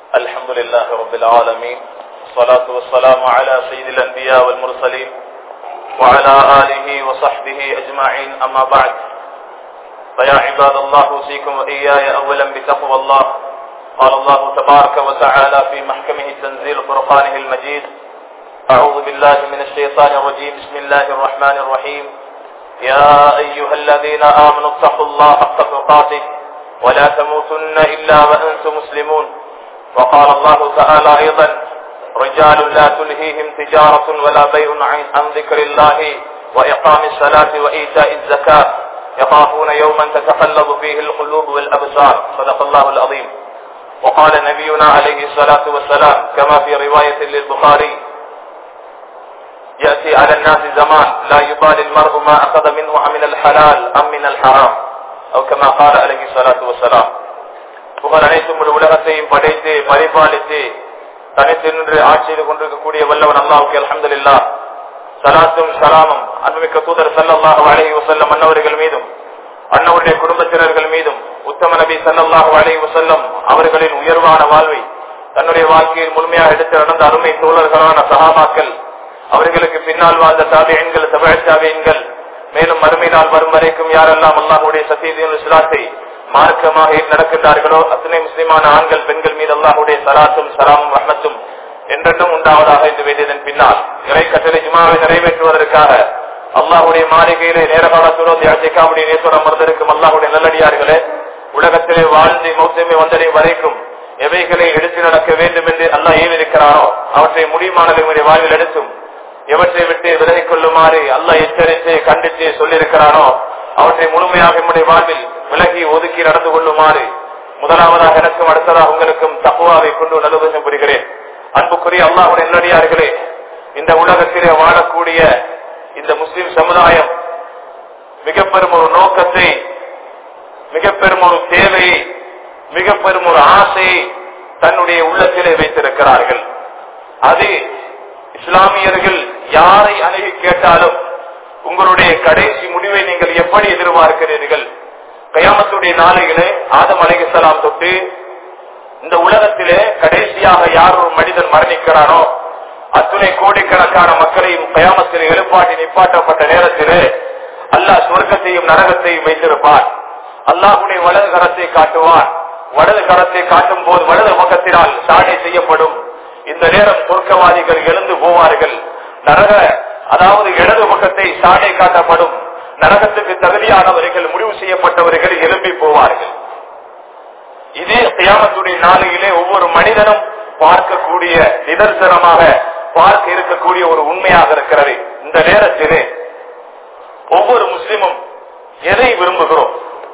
الحمد لله رب العالمين الصلاة والسلام على سيد الأنبياء والمرسلين وعلى آله وصحبه أجمعين أما بعد فيا عباد الله أوصيكم وإياي أولا بتقوى الله قال الله تبارك وتعالى في محكمه تنزيل فرقانه المجيد أعوذ بالله من الشيطان الرجيم بسم الله الرحمن الرحيم يا أيها الذين آمنوا اتقوا الله حق تقاته ولا تموتن إلا وأنتم مسلمون وقال الله تعالى أيضا رجال لا تلهيهم تجارة ولا بيع عن ذكر الله وإقام الصلاة وإيتاء الزكاة يخافون يوما تتقلب فيه القلوب والأبصار صدق الله العظيم وقال نبينا عليه الصلاة والسلام كما في رواية للبخاري يأتي على الناس زمان لا يبالي المرء ما أخذ منه من الحلال أم من الحرام أو كما قال عليه الصلاة والسلام புகழ் அனைத்தும் உலகத்தையும் படைத்து பரிபாலித்து தனித்து நின்று ஆட்சி செய்து கொண்டிருக்கக்கூடிய வல்லவன் அல்லாவுக்கு அலமதுல்லா சலாத்தும் சலாமும் அன்புமிக்க தூதர் சல்லாஹு அலஹி வசல்லம் அன்னவர்கள் மீதும் அன்னவருடைய குடும்பத்தினர்கள் மீதும் உத்தம நபி சல்லாஹு அலஹி வசல்லம் அவர்களின் உயர்வான வாழ்வை தன்னுடைய வாழ்க்கையில் முழுமையாக எடுத்து நடந்த அருமை தோழர்களான சகாபாக்கள் அவர்களுக்கு பின்னால் வாழ்ந்த தாபியன்கள் தமிழ் தாபியன்கள் மேலும் மறுமை நாள் வரும் வரைக்கும் யாரெல்லாம் அல்லாஹுடைய சத்தியத்தின் சிலாத்தை மார்க்கமாக நடக்கின்றார்களோ அத்தனை முஸ்லிமான ஆண்கள் பெண்கள் மீது அல்லாஹுடைய சலாத்தும் சலாமும் ரஹமத்தும் என்றென்றும் உண்டாவதாக என்று வேண்டியதன் பின்னால் இறை கட்டளை ஜுமாவை நிறைவேற்றுவதற்காக அல்லாஹுடைய மாளிகையிலே நேரகாலத்தோடு தியாஜிக்காவுடைய நேசோட அமர்ந்திருக்கும் அல்லாஹுடைய நல்லடியார்களே உலகத்திலே வாழ்ந்து மௌத்தமே வந்தடை வரைக்கும் எவைகளை எடுத்து நடக்க வேண்டும் என்று அல்லாஹ் ஏவிருக்கிறானோ அவற்றை முடியுமானவர்களுடைய வாழ்வில் எடுத்தும் எவற்றை விட்டு விலகிக் கொள்ளுமாறு அல்லாஹ் எச்சரித்து கண்டித்து சொல்லியிருக்கிறானோ அவற்றை முழுமையாக நம்முடைய வாழ்வில் விலகி ஒதுக்கி நடந்து கொள்ளுமாறு முதலாவதாக எனக்கும் அடுத்ததாக உங்களுக்கும் தப்புவாவை கொண்டு நல்லுபதம் புரிகிறேன் அன்புக்குரிய அல்லாஹுடைய நல்லடியார்களே இந்த உலகத்திலே வாழக்கூடிய இந்த முஸ்லிம் சமுதாயம் மிக பெரும் ஒரு நோக்கத்தை மிக பெரும் ஒரு தேவையை மிக பெரும் ஒரு ஆசையை தன்னுடைய உள்ளத்திலே வைத்திருக்கிறார்கள் அது இஸ்லாமியர்கள் யாரை அணுகி கேட்டாலும் உங்களுடைய கடைசி முடிவை நீங்கள் எப்படி எதிர்பார்க்கிறீர்கள் கயாமத்துடைய நாளையிலே ஆதம் அலைகலாம் தொட்டு இந்த உலகத்திலே கடைசியாக யார் ஒரு மனிதன் மரணிக்கிறானோ அத்துணை கோடிக்கணக்கான மக்களையும் கயாமத்தில் எழுப்பாட்டி நிப்பாட்டப்பட்ட நேரத்திலே அல்லாஹ் சுவர்க்கத்தையும் நரகத்தையும் வைத்திருப்பான் அல்லாஹுடைய வலது கரத்தை காட்டுவான் வலது கரத்தை காட்டும் போது வலது பக்கத்தினால் சாடை செய்யப்படும் இந்த நேரம் சொர்க்கவாதிகள் எழுந்து போவார்கள் நரக அதாவது இடது பக்கத்தை சாடை காட்டப்படும் நரகத்துக்கு தகுதியானவர்கள் முடிவு செய்யப்பட்டவர்கள் எழும்பி போவார்கள் இதே தியாமத்துடைய நாளையிலே ஒவ்வொரு மனிதனும் பார்க்கக்கூடிய நிதர்சனமாக பார்க்க இருக்கக்கூடிய ஒரு உண்மையாக இருக்கிறது இந்த நேரத்திலே ஒவ்வொரு முஸ்லிமும் எதை விரும்புகிறோம்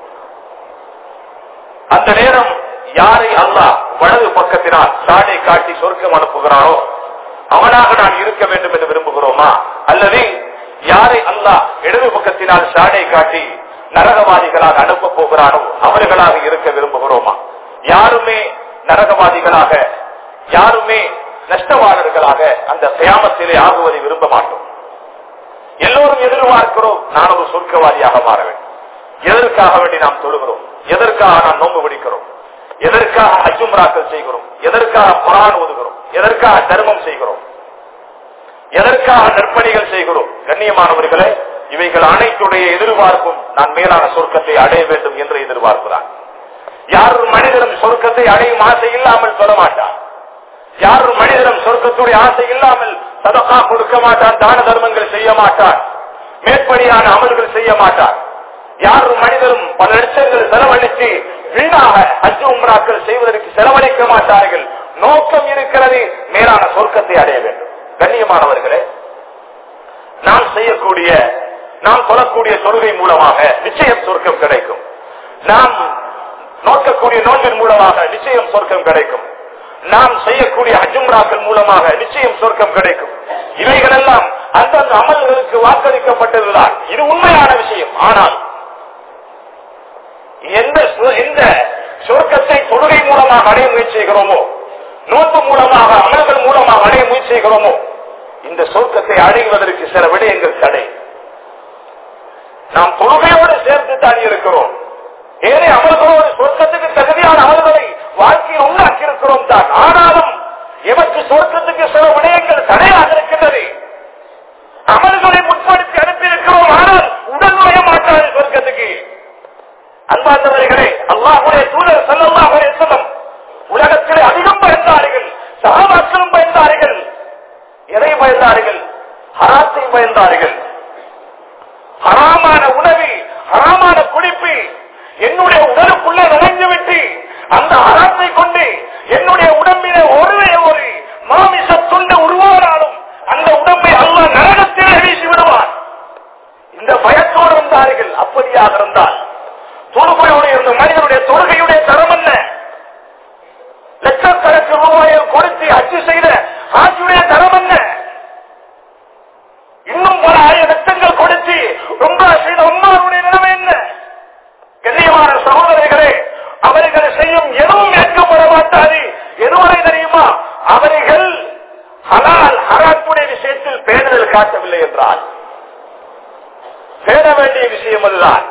அந்த நேரம் யாரை அல்லாஹ் வலது பக்கத்தினால் சாடை காட்டி சொர்க்கம் அனுப்புகிறானோ அவனாக நான் இருக்க வேண்டும் என்று விரும்புகிறோமா அல்லது யாரை அல்லாஹ் இடது பக்கத்தினால் சாடை காட்டி நரகவாதிகளாக அனுப்ப போகிறானோ அவர்களாக இருக்க விரும்புகிறோமா யாருமே நரகவாதிகளாக யாருமே நஷ்டவாளர்களாக அந்த கயாமத்திலே ஆகுவதை விரும்ப மாட்டோம் எல்லோரும் எதிர்பார்க்கிறோம் நான் ஒரு சொர்க்கவாதியாக மாற வேண்டும் எதற்காக வேண்டி நாம் தொழுகிறோம் எதற்காக நாம் நோன்பு பிடிக்கிறோம் எதற்காக அஜும்ராக்கள் செய்கிறோம் எதற்காக குரான் ஓதுகிறோம் எதற்காக தர்மம் செய்கிறோம் எதற்காக நற்பணிகள் செய்கிறோம் கண்ணியமானவர்களே இவைகள் அனைத்துடைய எதிர்பார்ப்பும் நான் மேலான சொர்க்கத்தை அடைய வேண்டும் என்று எதிர்பார்க்கிறான் யார் மனிதனும் சொர்க்கத்தை அடையும் ஆசை இல்லாமல் சொல்ல மாட்டான் யார் மனிதனும் சொர்க்கத்துடைய ஆசை இல்லாமல் சதக்கா கொடுக்க மாட்டான் தான தர்மங்கள் செய்ய மாட்டான் மேற்படியான அமல்கள் செய்ய மாட்டான் யார் மனிதரும் பல லட்சங்கள் செலவழித்து வீணாக அஜு உம்ராக்கள் செய்வதற்கு செலவழிக்க மாட்டார்கள் நோக்கம் இருக்கிறது மேலான சொர்க்கத்தை அடைய வேண்டும் கண்ணியமானவர்களே நாம் செய்யக்கூடிய நாம் சொல்லக்கூடிய தொழுகை மூலமாக நிச்சயம் சொர்க்கம் கிடைக்கும் நாம் நோக்கக்கூடிய நோன்பின் மூலமாக நிச்சயம் சொர்க்கம் கிடைக்கும் நாம் செய்யக்கூடிய அஜும்ராக்கள் மூலமாக நிச்சயம் சொர்க்கம் கிடைக்கும் இவைகள் எல்லாம் அந்தந்த அமல்களுக்கு வாக்களிக்கப்பட்டதுதான் இது உண்மையான விஷயம் ஆனால் எந்த எந்த சொர்க்கத்தை தொழுகை மூலமாக அடைய முயற்சி செய்கிறோமோ நோன்பு மூலமாக அமல்கள் மூலமாக அடைய முயற்சி செய்கிறோமோ இந்த சொர்க்கத்தை அடைவதற்கு சில விடயங்கள் தடை நாம் தொழுகையோடு சேர்த்து தான் இருக்கிறோம் ஏழை அமல்களோடு சொர்க்கத்துக்கு தகுதியான அமல்களை வாழ்க்கையில் உண்டாக்கி இருக்கிறோம் தான் எங்களுக்கு சொர்க்கத்துக்கு சில விடயங்கள் தடையாக இருக்கின்றது அமல்களை முற்படுத்தி அனுப்பியிருக்கிறோம் ஆனால் உடல் நோய மாட்டாது சொர்க்கத்துக்கு அன்பார்ந்தவர்களே அல்லாஹுடைய தூதர் செல்லல்லாஹுடைய செல்லம் உலகத்திலே அதிகம் பயந்தார்கள் சகாபாக்களும் பயந்தார்கள் எதை பயந்தார்கள் ஹராத்தை பயந்தார்கள் ஹராமான உணவு ஹராமான குடிப்பு என்னுடைய உடலுக்குள்ளே நுழைந்து விட்டு அந்த ஹராத்தை கொண்டு என்னுடைய உடம்பிலே ஒருவே ஒரு மாமிச துண்டு உருவானாலும் அந்த உடம்பை அல்லாஹ் நரகத்திலே வீசி விடுவார் இந்த பயத்தோடு இருந்தார்கள் அப்படியாக இருந்தால் தொழுகையோடு இருந்த மனிதனுடைய தொழுகையுடைய தரம் என்ன லட்சக்கணக்கு ரூபாயை கொடுத்து அச்சு செய்த ஆட்சியுடைய தரம் என்ன இன்னும் பல ஆயிரம் லட்சங்கள் கொடுத்து ரொம்ப செய்த உண்மாருடைய நிலைமை என்ன கண்ணியமான சகோதரர்களே அவர்கள் செய்யும் எதுவும் ஏற்கப்பட மாட்டாது எதுவரை தெரியுமா அவர்கள் ஹலால் ஹராத்துடைய விஷயத்தில் பேணுதல் காட்டவில்லை என்றால் பேண வேண்டிய விஷயம் அதுதான்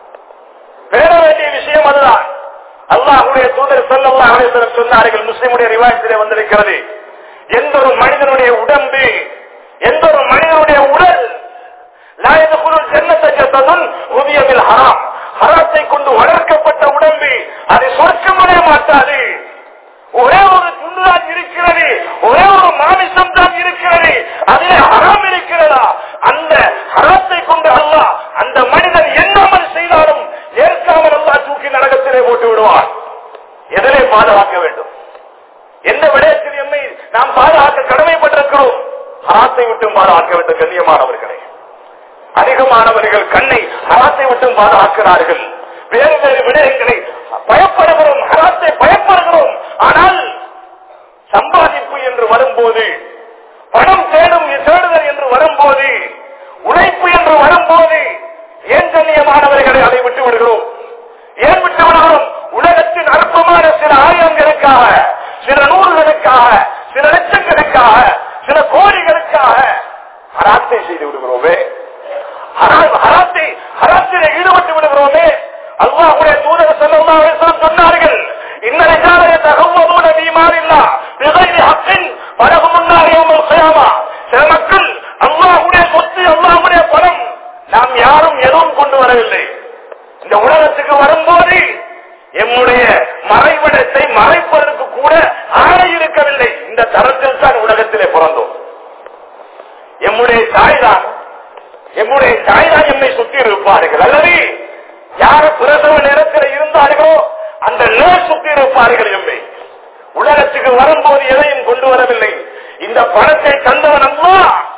பேண வேண்டிய விஷயம் அதுதான் அல்லாஹுடைய தூதர் சொல்லல்லா அலிஸ்வரம் சொன்னார்கள் முஸ்லிமுடைய ரிவாயத்திலே வந்திருக்கிறது எந்த ஒரு மனிதனுடைய உடம்பு எந்த ஒரு மனிதனுடைய உடல் லாயதுக்குள் ஜன்னத்தன் உதியவில் ஹராம் ஹராத்தை கொண்டு வளர்க்கப்பட்ட உடம்பு அது சொர்க்கமுடைய மாட்டாது ஒரே ஒரு துண்டுதான் இருக்கிறது ஒரே ஒரு மாமிசம் தான் இருக்கிறது அதிலே ஹராம் இருக்கிறதா அந்த ஹராத்தை கொண்டு அல்லாஹ் அந்த மனிதன் எண்ணாமல் செய்தாலும் ஏற்காமல் அல்லாஹ் தூக்கி நரகத்திலே போட்டு விடுவார் எதிலே பாதுகாக்க வேண்டும் எந்த விடயத்தில் எம்மை நாம் பாதுகாக்க கடமைப்பட்டிருக்கிறோம் ஹராத்தை விட்டும் பாதுகாக்க வேண்டும் கண்ணியமானவர்களே அதிகமானவர்கள் கண்ணை ஹராத்தை விட்டும் பாதுகாக்கிறார்கள் வேறு வேறு விடயங்களை பயப்படுகிறோம் ஹராத்தை பயப்படுகிறோம் ஆனால் சம்பாதிப்பு என்று வரும்போது பணம் தேடும் தேடுதல் என்று வரும்போது உழைப்பு என்று வரும்போது ஏன் கண்ணியமானவர்களை அதை விட்டு விடுகிறோம் ஏன் விட்டு விடுகிறோம் உலகத்தின் அற்பமான சில ஆயிரங்களுக்காக சில நூறுகளுக்காக சில லட்சங்களுக்காக சில கோடிகளுக்காக ஹராத்தை செய்து விடுகிறோமே ஹரா- ஹராத்தை ஹராத்திலே ஈடுபட்டு விடுகிறோமே அல்லாஹுடைய தூதர் செல்லும் சொன்னார்கள் இன்னரைக்காலைய தகவலோட வீமாறில்லா விதைரி ஹக்கின் படகு முன்னாடியோமல் செய்யாமா சில மக்கள் அல்லாஹுடைய சொத்து அல்லாஹுடைய பணம் நாம் யாரும் எதுவும் கொண்டு வரவில்லை இந்த உலகத்துக்கு வரும்போது எம்முடைய மறைவிடத்தை மறைப்பதற்கு கூட ஆணை இருக்கவில்லை இந்த தரத்தில் தான் உலகத்திலே பிறந்தோம் எம்முடைய தாய்தான் எம்முடைய தாய்தான் எம்மை சுற்றி இருப்பார்கள் அல்லது யார பிரசவ நேரத்தில் இருந்தார்களோ அந்த நேர் சுற்றி இருப்பார்கள் எம்மை உலகத்துக்கு வரும்போது எதையும் கொண்டு வரவில்லை இந்த பணத்தை தந்தவன் அல்லா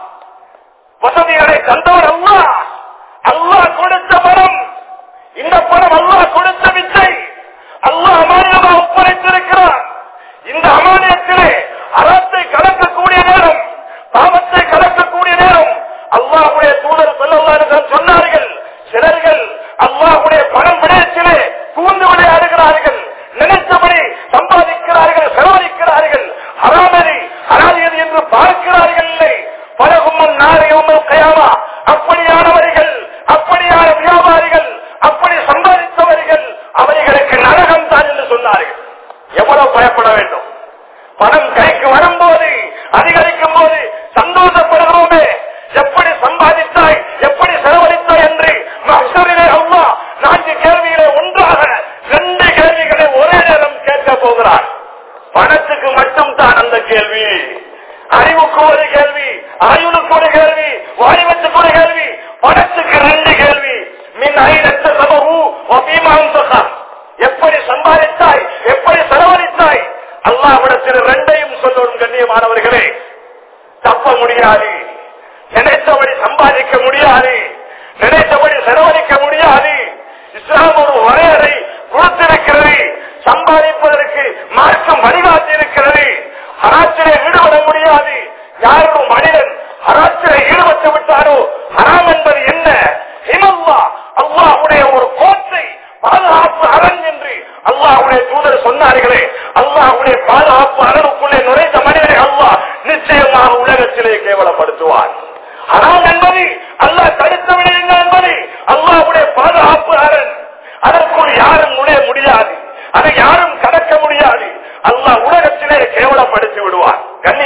வசதிகளை தந்தவன் அல்லா அல்லாஹ் கொடுத்த பணம் இந்த பணம் அல்லாஹ் கொடுத்த வித்தை அல்லாஹ் அமானியமாக ஒப்படைத்திருக்கிறார் இந்த அமானியத்திலே அறத்தை கலக்கக்கூடிய நேரம் பாவத்தை கலக்கக்கூடிய நேரம் அல்லாஹுடைய தூதர் சொல்லலாம் சொன்னார்கள் சிலர்கள் அல்லாஹுடைய பணம் விடயத்திலே பூந்து விளையாடுகிறார்கள் நினைத்தபடி சம்பாதிக்கிறார்கள் செலவழிக்கிறார்கள் ஹராமதி ஹராதியது என்று பார்க்கிறார்கள் இல்லை பலகும்மன் நாளையும் கயாமா அப்படியானவர்கள் அப்படியான வியாபாரிகள் அப்படி சம்பாதித்தவர்கள் அவர்களுக்கு நரகம் தான் என்று சொன்னார்கள் எவ்வளவு பயப்பட வேண்டும் பணம் கைக்கு வரும்போது அதிகரிக்கும் போது சந்தோஷப்படுகிறோமே எப்படி சம்பாதித்தாய் எப்படி செலவழித்தாய் என்று மகசூரிலே அவ்வா நான்கு கேள்வியிலே ஒன்றாக ரெண்டு கேள்விகளை ஒரே நேரம் கேட்க போகிறார் பணத்துக்கு மட்டும் தான் அந்த கேள்வி அறிவுக்கு ஒரு கேள்வி ஆயுளுக்கு ஒரு கேள்வி வாய்வத்துக்கு ஒரு கேள்வி பணத்துக்கு ரெண்டு கேள்வி மின் ஐநத்த சபகு ஒபீமாம்சகா எப்படி சம்பாதித்தாய் எப்படி செலவழித்தாய் அல்லாவிடத்தில் ரெண்டையும் சொல்லணும் கண்ணியமானவர்களே தப்ப முடியாது நினைத்தபடி சம்பாதிக்க முடியாது நினைத்தபடி செலவழிக்க முடியாது இஸ்லாம் ஒரு வரையறை கொடுத்திருக்கிறது சம்பாதிப்பதற்கு மார்க்கம் வழிகாட்டி இருக்கிறது ஹராத்திலே ஈடுபட முடியாது யாரும் மனிதன் ஹராத்திலே ஈடுபட்டு விட்டாரோ ஹராம் என்பது என்ன ஹிமல்லா அல்லாஹுடைய ஒரு கோட்டை பாதுகாப்பு அரண் என்று அல்லாஹுடைய தூதர் சொன்னார்களே அல்லாஹுடைய பாதுகாப்பு அரணுக்குள்ளே நுழைந்த மனிதனை அல்லாஹ் நிச்சயமாக உலகத்திலே கேவலப்படுத்துவார் ஹராம் என்பது அல்லாஹ் தடுத்த விடயங்கள் என்பது அல்லாஹுடைய பாதுகாப்பு அரண் அதற்குள் யாரும் நுழைய முடியாது அதை யாரும் கடக்க முடியாது அல்லாஹ் உலகத்திலே கேவலப்படுத்தி விடுவார்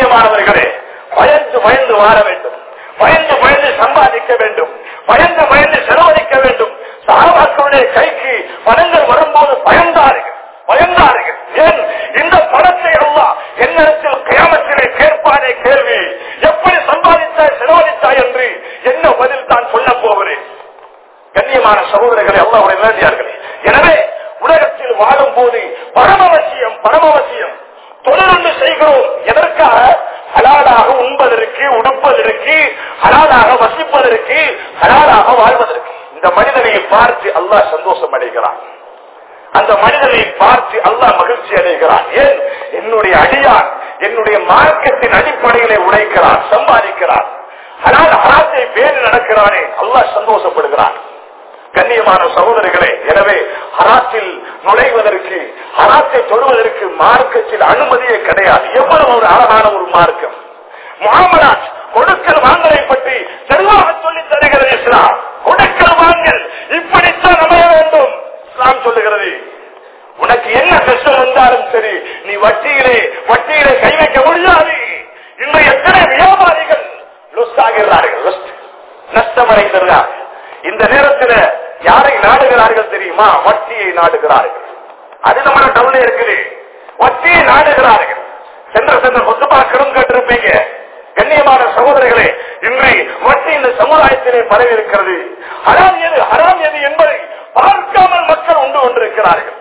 வாழ வேண்டும் பயந்து பயந்து சம்பாதிக்க வேண்டும் பயந்து பயந்து செலவழிக்க வேண்டும் சகாபாக்களுடைய கைக்கு பணங்கள் வரும்போது பயந்தார்கள் பயந்தார்கள் ஏன் இந்த பணத்தை அல்லா என்னிடத்தில் கிராமத்திலே கேட்பானே கேள்வி எப்படி சம்பாதித்தாய் செலவழித்தாய் என்று என்ன பதில் தான் சொல்ல போகிறேன் கண்ணியமான சகோதரர்களை அல்லாவுடைய வேண்டியார்களே எனவே உலகத்தில் வாழும் போது பரமவசியம் பரமவசியம் தொழிலொன்று செய்கிறோம் எதற்காக ஹலாலாக உண்பதற்கு உடுப்பதற்கு ஹலாலாக வசிப்பதற்கு ஹலாலாக வாழ்வதற்கு இந்த மனிதனை பார்த்து அல்லாஹ் சந்தோஷம் அடைகிறான் அந்த மனிதனை பார்த்து அல்லாஹ் மகிழ்ச்சி அடைகிறான் ஏன் என்னுடைய அடியான் என்னுடைய மார்க்கத்தின் அடிப்படையிலே உழைக்கிறான் சம்பாதிக்கிறான் ஆனால் ஹராத்தை பேணி நடக்கிறானே அல்லாஹ் சந்தோஷப்படுகிறான் கண்ணியமான சகோதரிகளே எனவே ஹராத்தில் நுழைவதற்கு ஹராத்தை தொடுவதற்கு மார்க்கத்தில் அனுமதியே கிடையாது எவ்வளவு ஒரு அழகான ஒரு மார்க்கம் முகமதாஜ் கொடுக்கல் வாங்கலை பற்றி தெளிவாக சொல்லி தருகிறது இஸ்லாம் கொடுக்கல் வாங்கல் இப்படித்தான் அமைய வேண்டும் இஸ்லாம் சொல்லுகிறது உனக்கு என்ன கஷ்டம் வந்தாலும் சரி நீ வட்டியிலே வட்டியிலே கை வைக்க முடியாது இன்று எத்தனை வியாபாரிகள் லுஸ் ஆகிறார்கள் லுஸ்ட் நஷ்டமடைந்திருக்கிறார்கள் இந்த நேரத்தில் யாரை நாடுகிறார்கள் தெரியுமா வட்டியை நாடுகிறார்கள் அது நம்ம டவுன்ல இருக்குது வட்டியை நாடுகிறார்கள் சென்ற சென்ற கொத்துப்பாக்களும் கேட்டிருப்பீங்க கண்ணியமான சகோதரர்களே இன்று வட்டி இந்த சமுதாயத்திலே பரவி இருக்கிறது ஹராம் எது ஹராம் எது என்பதை பார்க்காமல் மக்கள் உண்டு கொண்டிருக்கிறார்கள்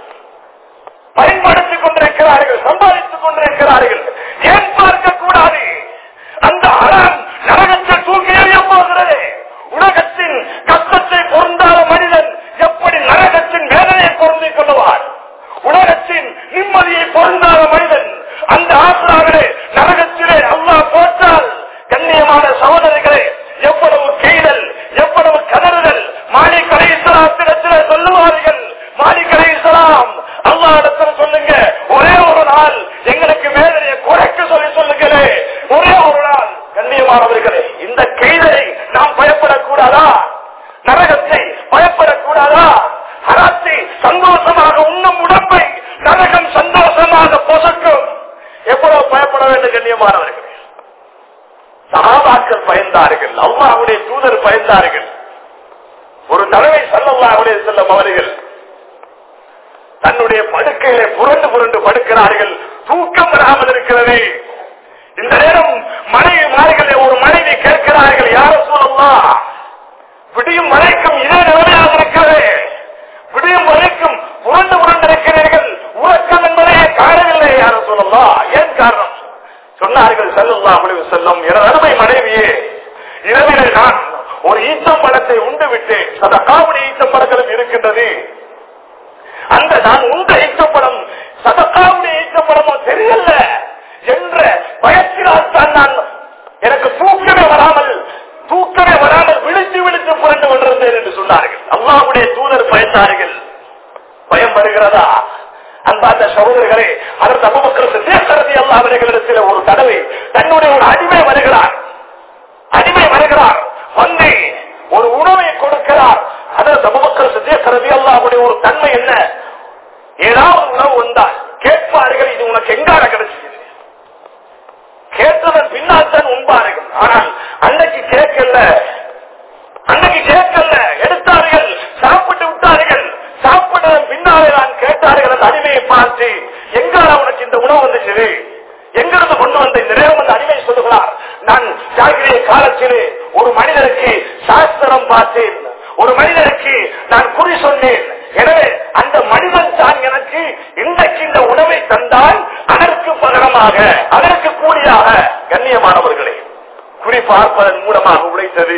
பயன்படுத்திக் கொண்டிருக்கிறார்கள் சம்பாதித்துக் கொண்டிருக்கிறார்கள் ஏன் பார்க்க கூடாது அந்த ஹராம் நரகத்தில் தூக்கி எறிய போகிறது உலகத்தின் கஷ்டத்தை பொருந்தாத மனிதன் எப்படி நரகத்தின் வேதனையை பொருந்திக் கொள்ளுவார் உலகத்தின் நிம்மதியை பொருந்தாத மனிதன் அந்த ஆசிராவிலே நரகத்திலே அல்லா போட்டால் கண்ணியமான சகோதரிகளே எவ்வளவு கெய்தல் எவ்வளவு கதறுதல் மாலிக் அலை இஸ்லாத்திடத்திலே சொல்லுவார்கள் மாலிக் அலை இஸ்லாம் அல்லா இடத்துல சொல்லுங்க ஒரே ஒரு நாள் எங்களுக்கு வேதனையை குறைக்க சொல்லி சொல்லுங்களே ஒரே ஒரு நாள் கண்ணியமானவர்களே இந்த கெய்தலை நாம் பயப்படக்கூடாதா நரகத்தை பயப்படக்கூடாதா ஹராத்தை சந்தோஷமாக உண்ணும் உடம்பை நரகம் சந்தோஷமாக பொசக்கும் எவ்வளவு பயப்பட வேண்டும் கண்ணியமானவர்கள் சகாபாக்கள் பயந்தார்கள் அல்லாவுடைய தூதர் பயந்தார்கள் ஒரு தடவை சல்லல்லாவுடைய செல்லும் அவர்கள் தன்னுடைய படுக்கையிலே புரண்டு புரண்டு படுக்கிறார்கள் தூக்கம் வராமல் இருக்கிறது இந்த நேரம் மனைவி மாறிகளே ஒரு மனைவி கேட்கிறார்கள் யார சொல்லலாம் விடியும் வரைக்கும் இதே நிலைமையாக இருக்கிறது விடியும் வரைக்கும் புரண்டு புரண்டு இருக்கிறீர்கள் உறக்கம் என்பதே காரணமில்லை யார சொல்லலாம் ஏன் காரணம் சொன்னார்கள் செல்லுல்லா முடிவு செல்லும் எனது அருமை மனைவியே இரவிலே நான் ஒரு ஈச்சம் பழத்தை உண்டு விட்டேன் சதக்காவுடைய ஈச்சம் பழங்களும் இருக்கின்றது அந்த நான் உண்ட ஈச்சப்படம் சதக்காவுடைய ஈச்சப்படமோ தெரியல என்ற பயத்தினால் தான் நான் எனக்கு தூக்கமே வராமல் தூக்கமே வராமல் விழித்து விழித்து புரண்டு கொண்டிருந்தேன் என்று சொன்னார்கள் அல்லாவுடைய தூதர் பயந்தார்கள் பயம் வருகிறதா அன்பார்ந்த சகோதரர்களே அதற்கு அபுபக்கர் சித்தேசரதி அல்லா அவர்களிடத்தில் ஒரு தடவை தன்னுடைய ஒரு அடிமை வருகிறார் அடிமை வருகிறார் வந்து ஒரு உணவை கொடுக்கிறார் அதற்கு அபுபக்கர் சித்தேசரதி அல்லாவுடைய ஒரு தன்மை என்ன ஏதாவது உணவு வந்தால் கேட்பார்கள் இது உனக்கு எங்கார கிடைச்சது கேட்டதன் பின்னால் தான் உண்பார்கள் ஆனால் அன்னைக்கு கேட்கல அன்னைக்கு கேட்கல எடுத்தார்கள் சாப்பிட்டு விட்டார்கள் சாப்பிட்டதன் பின்னாலே நான் கேட்டார்கள் அந்த அடிமையை பார்த்து எங்கால உனக்கு இந்த உணவு வந்துச்சு எங்கிருந்து கொண்டு வந்த இந்த நேரம் அந்த அடிமை சொல்லுகிறார் நான் ஜாகிரிய காலத்திலே ஒரு மனிதருக்கு சாஸ்திரம் பார்த்தேன் ஒரு மனிதருக்கு நான் குறி சொன்னேன் எனவே அந்த மனிதன் தான் எனக்கு இன்றைக்கு இந்த உணவை தந்தால் அதற்கு பகரமாக அதற்கு கூலியாக கண்ணியமானவர்களே குறி பார்ப்பதன் மூலமாக உழைத்தது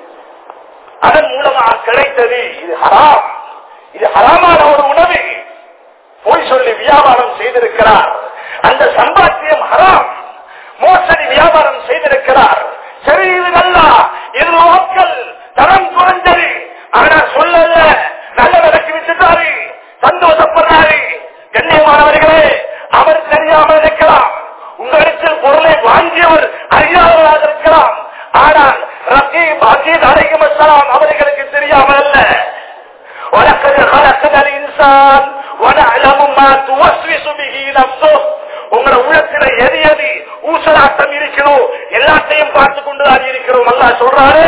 அதன் மூலமாக கிடைத்தது இது ஹராம் இது ஹராமான ஒரு உணவு போய் சொல்லி வியாபாரம் செய்திருக்கிறார் அந்த சம்பாத்தியம் ஹராம் மோசடி வியாபாரம் செய்திருக்கிறார் சரி இது நல்லா இது மக்கள் தரம் குறைஞ்சது ஆனா சொல்லல நல்ல விலைக்கு விட்டுட்டாரு சந்தோஷப்படுறாரு கண்ணியமானவர்களே அவர் தெரியாமல் இருக்கலாம் உங்களிடத்தில் பொருளை வாங்கியவர் அறியாதவராக இருக்கலாம் ஆனால் ரகீப் அகீத் அலைகுமலாம் அவர்களுக்கு தெரியாமல் அல்ல ولقد خلقنا الانسان ونعلم ما توسوس به نفسه உங்களோட உள்ளத்துல எது எது ஊசலாட்டம் இருக்கிறோம் எல்லாத்தையும் பார்த்து கொண்டுதான் இருக்கிறோம் அல்லா சொல்றாரு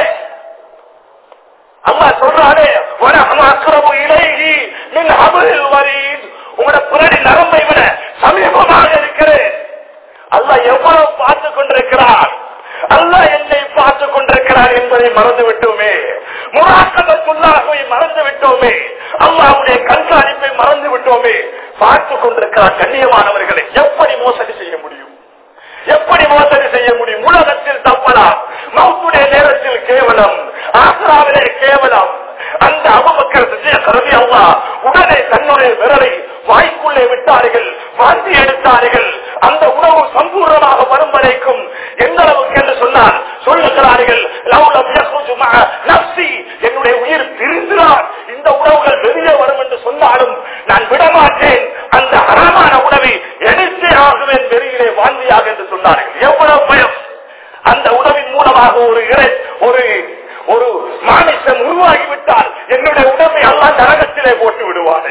அல்லா சொல்றாரு அக்கரவு இலைகி மின் அபுல் வரீத் உங்களோட புரடி நரம்பை விட சமீபமாக இருக்கிறேன் அல்லாஹ் எவ்வளவு பார்த்து கொண்டிருக்கிறார் அல்லாஹ் என்னை பார்த்து கொண்டிருக்கிறார் என்பதை மறந்து விட்டோமே முராக்கபத்துள்ளாகவே மறந்து விட்டோமே அல்லாவுடைய கண்காணிப்பை மறந்து விட்டோமே பார்த்து கொண்டிருக்கிறார் கண்ணியமானவர்களை எப்படி மோசடி செய்ய முடியும் எப்படி மோசடி செய்ய முடியும் உலகத்தில் தப்பலாம் மௌத்துடைய நேரத்தில் கேவலம் ஆசிராவிலே கேவலம் அந்த அபமக்கள் கருதி அல்லா உடனே தன்னுடைய விரலை வாய்க்குள்ளே விட்டார்கள் வாந்தி எடுத்தார்கள் அந்த உணவு சம்பூர்ணமாக வரும் வரைக்கும் எந்த அளவுக்கு என்று சொன்னால் சொல்லுகிறார்கள் லவ்லம் யஹ்ருஜு மஅ நஃப்ஸி என்னுடைய உயிர் பிரிந்துதான் இந்த உணவுகள் வெளியே வரும் என்று சொன்னாலும் நான் விடமாட்டேன் அந்த அறமான உணவை எடுத்தே ஆகுவேன் வெளியிலே வாந்தியாக என்று சொன்னார்கள் எவ்வளவு பயம் அந்த உணவின் மூலமாக ஒரு இறை ஒரு ஒரு மானிசம் உருவாகிவிட்டால் என்னுடைய உடம்பை அல்லா நரகத்திலே போட்டு விடுவானே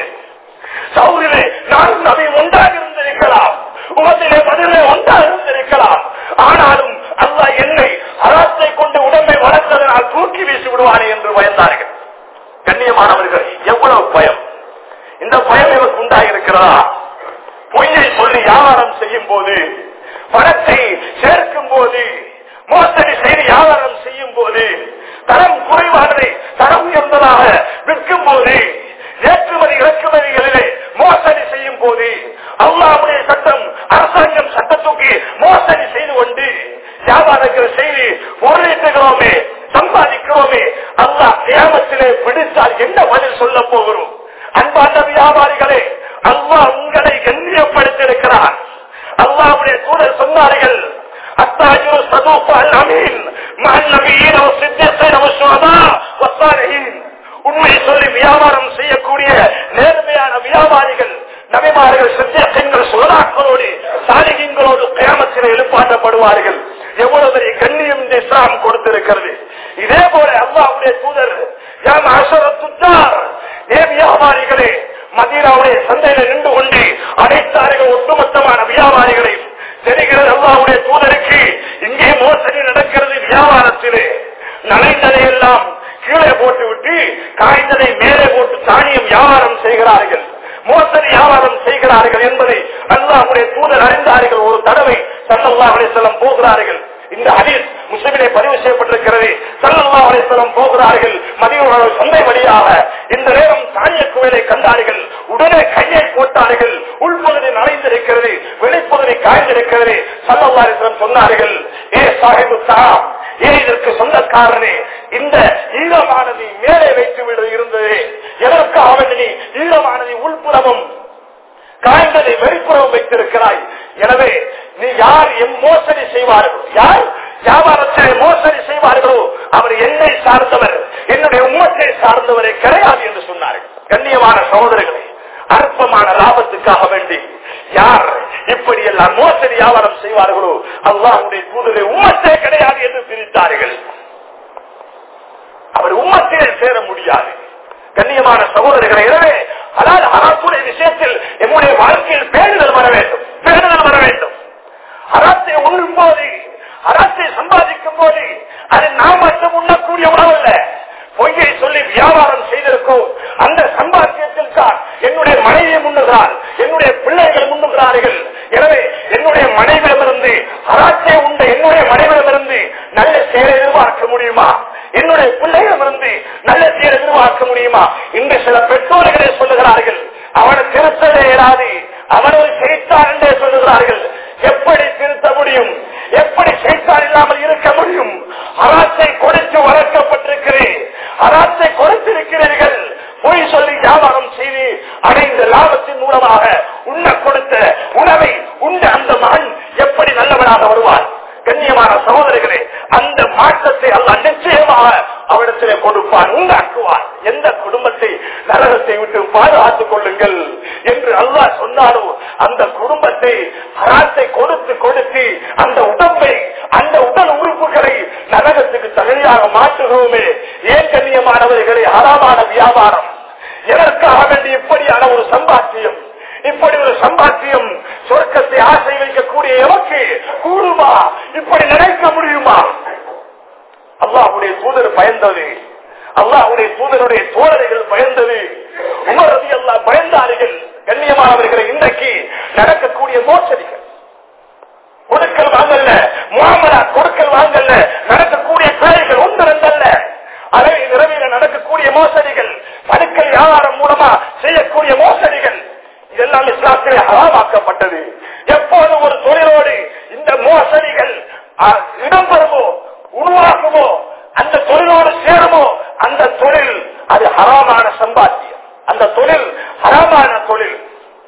சௌரிலே நானும் நபி ஒன்றாக இருந்திருக்கலாம் உமத்திலே பதிலே ஒன்றாக இருந்திருக்கலாம் ஆனாலும் அல்லா என்னை அறத்தை கொண்டு உடம்பை வளர்த்ததனால் தூக்கி வீசி விடுவானே என்று பயந்தார்கள் கண்ணியமானவர்கள் எவ்வளவு பயம் இந்த பயம் இவருக்கு உண்டாயிருக்கிறதா பொய்யை சொல்லி வியாபாரம் செய்யும் போது பணத்தை சேர்க்கும் போது மோசடி செய்து வியாபாரம் செய்யும் போது தரம் குறைவானதை தரம் உயர்ந்ததாக விற்கும் போது ஏற்றுமதி இறக்குமதிகளிலே மோசடி செய்யும் போது அல்லாவுடைய சட்டம் அரசாங்கம் சட்டத்துக்கு மோசடி செய்து கொண்டு வியாபாரங்கள் செய்து பொருளீட்டுகிறோமே சம்பாதிக்கிறோமே அல்லா கிராமத்திலே பிடித்தால் என்ன பதில் சொல்ல போகிறோம் அன்பார்ந்த வியாபாரிகளே அல்லாஹ் உங்களை கண்ணியப்படுத்தியிருக்கிறார் அல்லாவுடைய தூதர் சொன்னார்கள் அத்தாஜு சதூப்பால் அமீன் மகன் நபியின் சித்தியத்தை நமசுவதா உண்மை சொல்லி வியாபாரம் செய்யக்கூடிய நேர்மையான வியாபாரிகள் நபிமார்கள் சித்தியங்கள் சுகதாக்களோடு சாலிகங்களோடு கிராமத்தில் எழுப்பாட்டப்படுவார்கள் எவ்வளவு பெரிய கண்ணியம் இந்த இஸ்லாம் கொடுத்திருக்கிறது இதே போல அல்லாவுடைய தூதர் யாம் அசரத்துத்தார் ஏ வியாபாரிகளே மதீனாவுடைய சந்தையில நின்று கொண்டு அனைத்தார்கள் ஒட்டுமொத்தமான வியாபாரிகளை தெரிகிறது அல்லாவுடைய தூதருக்கு இங்கே மோசடி நடக்கிறது வியாபாரத்திலே நனைந்ததை எல்லாம் கீழே போட்டு விட்டு காய்ந்ததை மேலே போட்டு தானியம் வியாபாரம் செய்கிறார்கள் மோசடி வியாபாரம் செய்கிறார்கள் என்பதை அல்லாஹுடைய தூதர் அறிந்தார்கள் ஒரு தடவை சல்லல்லாஹுடைய செல்லம் போகிறார்கள் இந்த ஹதீஸ் முஸ்லிமிலே பதிவு செய்யப்பட்டிருக்கிறது சல்லல்லாஹுடைய செல்லம் போகிறார்கள் மதியோட சந்தை வழியாக இந்த நேரம் தானிய குவியலை கண்டார்கள் உடனே கையை போட்டார்கள் உள்பகுதி நனைந்திருக்கிறது வெளிப்பகுதி காய்ந்திருக்கிறது சல்லல்லாஹுடைய சொன்னார்கள் ஏ சாஹிபு சாம் ஏன் இதற்கு சொந்தக்காரனே இந்த ஈழமானது மேலே வைத்து விட இருந்தது எதற்காக நீ ஈழமானது உள்புறமும் காய்ந்ததை வெளிப்புறம் வைத்திருக்கிறாய் எனவே நீ யார் எம் மோசடி செய்வார்கள் யார் வியாபாரத்திலே மோசடி செய்வார்களோ அவர் என்னை சார்ந்தவர் என்னுடைய உம்மத்தை சார்ந்தவரே கிடையாது என்று சொன்னார்கள் கண்ணியமான சகோதரர்களே அற்பமான லாபத்துக்காக வேண்டி யார் இப்படி எல்லாம் மோசடி வியாபாரம் செய்வார்களோ அல்லாஹுடைய தூதரை உம்மத்தே கிடையாது என்று பிரித்தார்கள் அவர் உம்மத்திலே சேர முடியாது கண்ணியமான சகோதரர்களை எனவே அதாவது அராத்துடைய விஷயத்தில் எம்முடைய வாழ்க்கையில் பேணுதல் வர வேண்டும் பேணுதல் வர வேண்டும் அராத்தை உண்ணும் போது அராத்தை சம்பாதிக்கும் போது அது நாம் மட்டும் உண்ணக்கூடிய உணவல்ல பொய்யை சொல்லி வியாபாரம் செய்திருக்கோம் அந்த சம்பாத்தியத்தில் தான் என்னுடைய மனைவியை முன்னுகிறார் என்னுடைய பிள்ளைகள் முன்னுகிறார்கள் எனவே என்னுடைய மனைவிடமிருந்து அராட்சியை உண்ட என்னுடைய மனைவிடமிருந்து நல்ல செயலை எதிர்பார்க்க முடியுமா என்னுடைய பிள்ளைகளிடமிருந்து நல்ல செயல் எதிர்பார்க்க முடியுமா இன்று சில பெற்றோர்களே சொல்லுகிறார்கள் அவனை திருத்தவே இயலாது அவன் ஒரு செய்தான் என்றே சொல்லுகிறார்கள் எப்படி திருத்த முடியும் எப்படி செய்தான் இல்லாமல் இருக்க முடியும் அராத்தை கொடுத்து வளர்க்கப்பட்டிருக்கிறேன் அராத்தை கொடுத்திருக்கிறீர்கள் பொய் சொல்லி வியாபாரம் செய்து அடைந்த லாபத்தின் மூலமாக உண்ண கொடுத்த உணவை உண்ட அந்த மகன் எப்படி நல்லவனாக வருவார் கண்ணியமான சகோதரர்களே அந்த மாற்றத்தை அல்ல நிச்சயமாக அவரிடத்திலே கொடுப்பான் உண்டாக்குவார் எந்த குடும்பத்தை நரகத்தை விட்டு பாதுகாத்துக் கொள்ளுங்கள் என்று அல்லாஹ் சொன்னாலும் அந்த குடும்பத்தை அராத்தை கொடுத்து கொடுத்து அந்த உடம்பை அந்த உடல் உறுப்புகளை நரகத்துக்கு தகுதியாக மாற்றுகிறோமே ஏன் கண்ணியமானவர்களே அறமான வியாபாரம் எதற்காக வேண்டி இப்படியான ஒரு சம்பாத்தியம் இப்படி ஒரு சம்பாத்தியம் சொர்க்கத்தை ஆசை வைக்கக்கூடிய எமக்கு கூடுமா இப்படி நினைக்க முடியுமா அல்லாஹுடைய தூதர் பயந்தது அல்லாஹுடைய தூதருடைய தோழர்கள் பயந்தது உமர் ரதி அல்லா பயந்தார்கள் கண்ணியமானவர்களை இன்றைக்கு நடக்கக்கூடிய மோசடிகள் கொடுக்கல் வாங்கல்ல முகாமலா கொடுக்கல் வாங்கல்ல நடக்கக்கூடிய காரியங்கள் ஒன்று ரெண்டல்ல அரை நிறவில நடக்கக்கூடிய மோசடிகள் படுக்கல் வியாபாரம் மூலமா செய்யக்கூடிய மோசடிகள் இதெல்லாம் இஸ்லாத்திலே ஹராமாக்கப்பட்டது எப்போது ஒரு தொழிலோடு இந்த மோசடிகள் அஹ், இடம்பெறுமோ உருவாகுமோ அந்த தொழிலோடு சேருமோ அந்த தொழில் அது ஹராமான சம்பாத்தியம் அந்த தொழில் ஹராமான தொழில்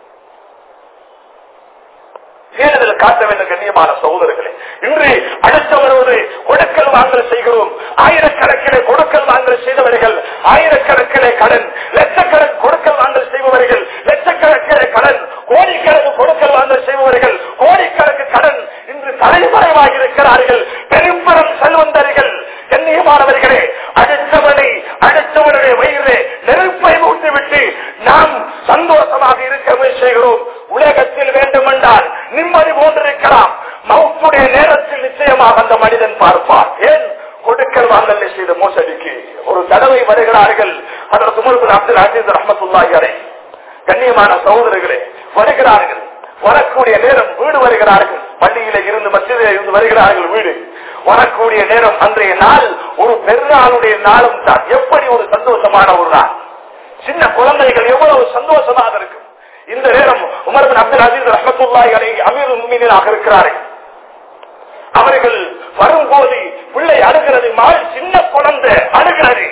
தேர்தல் காட்ட வேண்டும் கண்ணியமான சகோதரர்களே இன்று அடுத்து வருவது கொடுக்கல் வாங்கல் செய்கிறோம் ஆயிரக்கணக்கிலே கொடுக்கல் வாங்கல் செய்தவர்கள் ஆயிரக்கணக்கிலே கடன் லட்சக்கணக்கு கொடுக்கல் வாங்கல் செய்பவர்கள் லட்சக்கணக்கிலே கடன் கோடிக்கணக்கு கொடுக்கல் வாங்கல் செய்பவர்கள் கோடிக்கணக்கு கடன் இன்று தலைமறைவாக இருக்கிறார்கள் பெரும் பெரும் செல்வந்தர்கள் கண்ணியமானவர்களே அடுத்தவனை அடுத்தவனுடைய வயிறு நெருப்பை மூட்டிவிட்டு நாம் சந்தோஷமாக இருக்க முயற்சி செய்கிறோம் உலகத்தில் வேண்டுமென்றால் நிம்மதி போன்றிருக்கலாம் மவுத்துடைய நேரத்தில் நிச்சயமாக அந்த மனிதன் பார்ப்பார் ஏன் கொடுக்கல் வாங்கல் செய்த மோசடிக்கு ஒரு தடவை வருகிறார்கள் அதற்கு முன்பு அப்துல் அஜீஸ் ரஹமத்துல்லாஹி அலை கண்ணியமான சகோதரர்களே வருகிறார்கள் வரக்கூடிய நேரம் வீடு வருகிறார்கள் பள்ளியில இருந்து மசிதில இருந்து வருகிறார்கள் வீடு வரக்கூடிய நேரம் அன்றைய நாள் ஒரு பெருநாளுடைய நாளும் தான் எப்படி ஒரு சந்தோஷமான ஒரு நாள் சின்ன குழந்தைகள் எவ்வளவு சந்தோஷமாக இருக்கும் இந்த நேரம் உமர் பின் அப்துல் அஜீஸ் ரஹமத்துல்லாஹி அலை அமீர் முமினாக இருக்கிறார்கள் அவர்கள் வரும்போது பிள்ளை அழுகிறது மகள் சின்ன குழந்தை அழுகிறது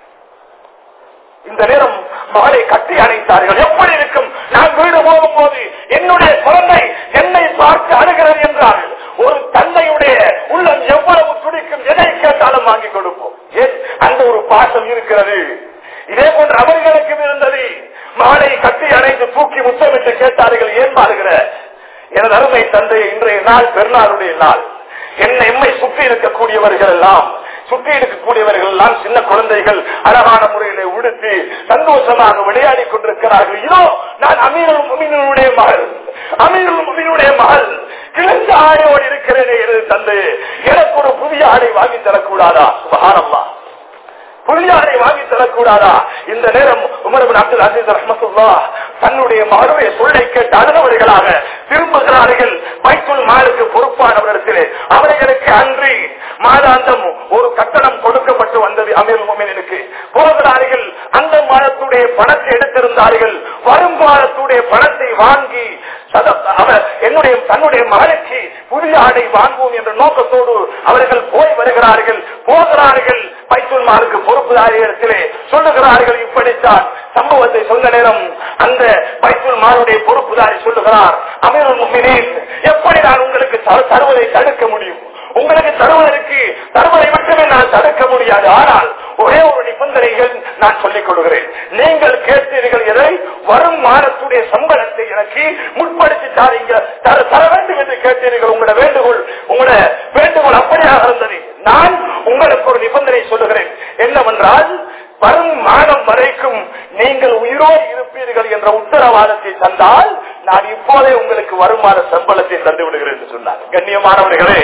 இந்த நேரம் மகளை கட்டி அணைத்தார்கள் எப்படி இருக்கும் நான் வீடு போகும்போது என்னுடைய குழந்தை என்னை பார்த்து அழுகிறது என்றார்கள் ஒரு தந்தையுடைய உள்ளம் எவ்வளவு துடிக்கும் எதை கேட்டாலும் வாங்கி கொடுப்போம் ஏன் அந்த ஒரு பாசம் இருக்கிறது இதே போன்று அவர்களுக்கும் இருந்தது மகளை கட்டி அணைத்து தூக்கி முத்தமிட்டு கேட்டார்கள் ஏன் பாருகிற எனது அருமை தந்தை இன்றைய நாள் பெருநாளுடைய நாள் என்னை எம்மை சுற்றி இருக்கக்கூடியவர்கள் எல்லாம் சுற்றி இருக்கக்கூடியவர்கள் எல்லாம் சின்ன குழந்தைகள் அழகான முறையில உடுத்தி சந்தோஷமாக விளையாடி கொண்டிருக்கிறார்கள் இதோ நான் அமீருல் முமினுடைய மகள் அமீருல் முமினுடைய மகள் கிழந்த ஆடையோடு இருக்கிறேனே எனது தந்தை எனக்கு ஒரு புதிய ஆடை வாங்கி தரக்கூடாதா சுபகாரம்மா புதிய ஆடை வாங்கி தரக்கூடாதா இந்த நேரம் Umar bin Abdul Aziz Rahmatullah தன்னுடைய மகனுடைய சொல்லை கேட்டு அழுதவர்களாக திரும்புகிறார்கள் பைத்துல் மாலுக்கு பொறுப்பானவரிடத்திலே அவர்களுக்கு அன்றி மாதாந்தம் ஒரு கட்டணம் கொடுக்கப்பட்டு வந்தது அமீர் மோமினுக்கு போகிறார்கள் அந்த மாதத்துடைய பணத்தை எடுத்திருந்தார்கள் வரும் மாதத்துடைய பணத்தை வாங்கி சத- அவர் என்னுடைய தன்னுடைய மகனுக்கு புதிய ஆடை வாங்குவோம் என்ற நோக்கத்தோடு அவர்கள் போய் வருகிறார்கள் போகிறார்கள் பைத்துல் மாலுக்கு பொறுப்புதாரியிடத்திலே சொல்லுகிறார்கள் இப்படித்தான் சம்பவத்தை சொன்ன நேரம் அந்த பைத்துல் மாலுடைய பொறுப்புதாரி சொல்லுகிறார் அமீருல் முஃமினீன் எப்படி நான் உங்களுக்கு தரு- தருவதை தடுக்க முடியும் உங்களுக்கு தருவதற்கு தருவதை மட்டுமே நான் தடுக்க முடியாது ஆனால் ஒரே ஒரு நிபந்தனைகள் நான் சொல்லிக் கொடுக்கிறேன் நீங்கள் கேட்டீர்கள் எதை வரும் மாதத்துடைய சம்பளத்தை எனக்கு முற்படுத்தி தாரீங்க தர தர வேண்டும் என்று கேட்டீர்கள் உங்களோட வேண்டுகோள் உங்களோட வேண்டுகோள் அப்படியாக இருந்தது நான் உங்களுக்கு ஒரு நிபந்தனை சொல்லுகிறேன் என்னவென்றால் வரும் மாதம் வரைக்கும் நீங்கள் உயிரோடு இருப்பீர்கள் என்ற உத்தரவாதத்தை தந்தால் நான் இப்போதே உங்களுக்கு வருமான சம்பளத்தை தந்து விடுகிறேன் என்று சொன்னார் கண்ணியமானவர்களே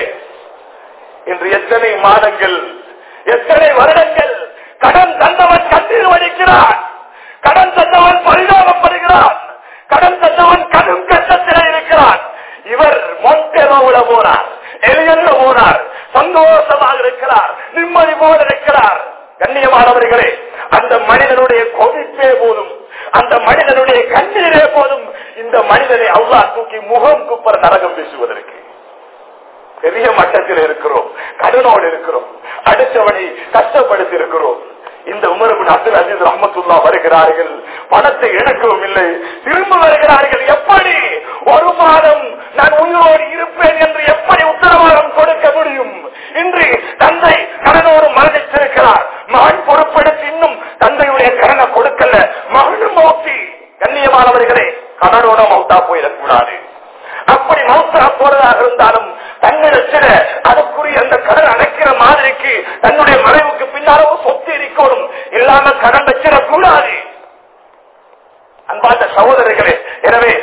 இன்று எத்தனை மாதங்கள் எத்தனை வருடங்கள் கடன் தந்தவன் கண்ணீர் வடிக்கிறான் கடன் தந்தவன் பரிதாபப்படுகிறான் கடன் தந்தவன் கடும் கஷ்டத்திலே இருக்கிறான் இவர் மொண்டெரோவுல போனார் எலியல்ல போனார் சந்தோஷமாக இருக்கிறார் நிம்மதி போல இருக்கிறார் கண்ணியமானவர்களே அந்த மனிதனுடைய கொதிப்பே போதும் அந்த மனிதனுடைய கண்ணீரே போதும் இந்த மனிதனை அவ்வளா தூக்கி முகம் குப்பர நரகம் பேசுவதற்கு பெரிய மட்டத்தில் இருக்கிறோம் கடனோடு இருக்கிறோம் அடுத்தவனை கஷ்டப்படுத்தி இருக்கிறோம் இந்த உமரபின் அப்துல் அஜீஸ் ரஹமத்துல்லா வருகிறார்கள் பணத்தை எடுக்கவும் இல்லை திரும்ப வருகிறார்கள் எப்படி ஒரு மாதம் நான் உயிரோடு இருப்பேன் என்று எப்படி உத்தரவாதம் கொடுக்க முடியும் இன்று தந்தை கடனோடு மரணித்திருக்கிறார் மகன் பொறுப்பெடுத்து இன்னும் தந்தையுடைய கடனை கொடுக்கல மகனும் நோக்கி கண்ணியமானவர்களே கடனோட மௌத்தா போயிடக்கூடாது அப்படி மௌத்தா போறதாக இருந்தாலும் தன்னிடத்தில அதற்குரிய அந்த கடன் அடைக்கிற மாதிரிக்கு தன்னுடைய மறைவுக்கு பின்னாலும் சொத்து இருக்கணும் இல்லாம கடன் வச்சிடக்கூடாது அன்பார்ந்த சகோதரர்களே எனவே